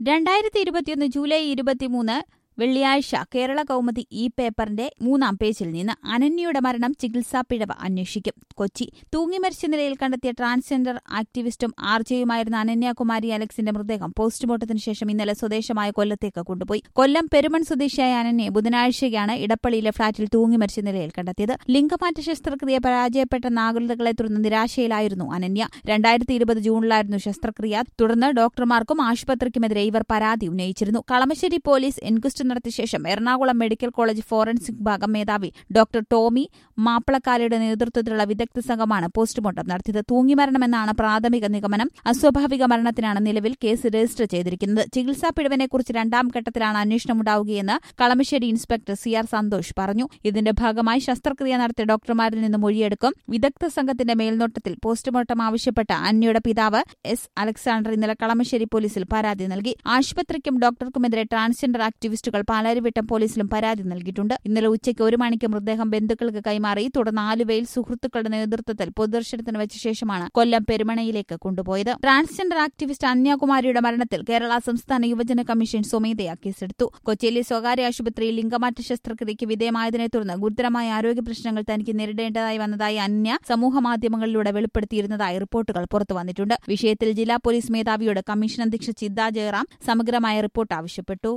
രണ്ടായിരത്തി ഇരുപത്തിയൊന്ന് ജൂലൈ ഇരുപത്തിമൂന്ന് വെള്ളിയാഴ്ച കേരള കൗമുദി ഈ പേപ്പറിന്റെ മൂന്നാം പേജിൽ നിന്ന് അനന്യയുടെ മരണം ചികിത്സാ പിഴവ് അന്വേഷിക്കും കൊച്ചി തൂങ്ങി മരിച്ച നിലയിൽ കണ്ടെത്തിയ ട്രാൻസ്ജെൻഡർ ആക്ടിവിസ്റ്റും ആർജെയുമായിരുന്ന അനന്യകുമാരി അലക്സിന്റെ മൃതദേഹം പോസ്റ്റ്മോർട്ടത്തിന് ശേഷം ഇന്നലെ സ്വദേശമായ കൊല്ലത്തേക്ക് കൊണ്ടുപോയി കൊല്ലം പെരുമൺ സ്വദേശിയായ അനന്യെ ബുധനാഴ്ചയാണ് ഇടപ്പള്ളിയിലെ ഫ്ളാറ്റിൽ തൂങ്ങി മരിച്ച നിലയിൽ കണ്ടെത്തിയത് ലിംഗമാറ്റ ശസ്ത്രക്രിയ പരാജയപ്പെട്ട നാഗരികതകളെ തുടർന്ന് നിരാശയിലായിരുന്നു അനന്യ രണ്ടായിരത്തി ഇരുപത് ജൂണിലായിരുന്നു ശസ്ത്രക്രിയ തുടർന്ന് ഡോക്ടർമാർക്കും ആശുപത്രിക്കുമെതിരെ ഇവർ പരാതി ഉന്നയിച്ചിരുന്നു കളമശ്ശേരി പോലീസ് എൻക്വസ്റ്റ് നടത്തിയ ശേഷം എറണാകുളം മെഡിക്കൽ കോളേജ് ഫോറൻസിക് ഭാഗം മേധാവി ഡോക്ടർ ടോമി മാപ്പിളക്കാലയുടെ നേതൃത്വത്തിലുള്ള വിദഗ്ധ സംഘമാണ് പോസ്റ്റ്മോർട്ടം നടത്തിയത് തൂങ്ങിമരണമെന്നാണ് പ്രാഥമിക നിഗമനം അസ്വാഭാവിക മരണത്തിനാണ് നിലവിൽ കേസ് രജിസ്റ്റർ ചെയ്തിരിക്കുന്നത് ചികിത്സാ പിഴവിനെക്കുറിച്ച് രണ്ടാം ഘട്ടത്തിലാണ് അന്വേഷണം ഉണ്ടാവുകയെന്ന് Kalamassery inspector C R Santhosh പറഞ്ഞു ഇതിന്റെ ഭാഗമായി ശസ്ത്രക്രിയ നടത്തിയ ഡോക്ടർമാരിൽ നിന്ന് മൊഴിയെടുക്കും വിദഗ്ധ സംഘത്തിന്റെ മേൽനോട്ടത്തിൽ പോസ്റ്റ്മോർട്ടം ആവശ്യപ്പെട്ട അന്യയുടെ പിതാവ് എസ് അലക്സാണ്ടർ ഇന്നലെ കളമശ്ശേരി പോലീസിൽ പരാതി നൽകി ആശുപത്രിക്കും ഡോക്ടർക്കുമെതിരെ ട്രാൻസ്ജെൻഡർ ആക്ടിവിസ്റ്റുകൾ പാലാരിവട്ടം പോലീസിലും പരാതി നൽകിയിട്ടുണ്ട് ഇന്നലെ ഉച്ചയ്ക്ക് ഒരു മണിക്ക് മൃതദേഹം ബന്ധുക്കൾക്ക് കൈമാറി തുടർന്ന് ആലുവയിൽ സുഹൃത്തുക്കളുടെ നേതൃത്വത്തിൽ പൊതുദർശനത്തിന് വെച്ച ശേഷമാണ് കൊല്ലം പെരുമണയിലേക്ക് കൊണ്ടുപോയത് ട്രാൻസ്ജെൻഡർ ആക്ടിവിസ്റ്റ് അന്യാകുമാരിയുടെ മരണത്തിൽ കേരള സംസ്ഥാന യുവജന കമ്മീഷൻ സ്വമേധയാ കേസെടുത്തു കൊച്ചിയിലെ സ്വകാര്യ ആശുപത്രിയിൽ ലിംഗമാറ്റ ശസ്ത്രക്രിയയ്ക്ക് വിധേയമായതിനെ തുടർന്ന് ഗുരുതരമായ ആരോഗ്യ പ്രശ്നങ്ങൾ തനിക്ക് നേരിടേണ്ടതായി വന്നതായി അന്യ സമൂഹമാധ്യമങ്ങളിലൂടെ വെളിപ്പെടുത്തിയിരുന്നതായി റിപ്പോർട്ടുകൾ പുറത്തു വന്നിട്ടുണ്ട് വിഷയത്തിൽ ജില്ലാ പോലീസ് മേധാവിയോട് കമ്മീഷൻ അധ്യക്ഷ ചിന്താ ജയറാം സമഗ്രമായ റിപ്പോർട്ട് ആവശ്യപ്പെട്ടു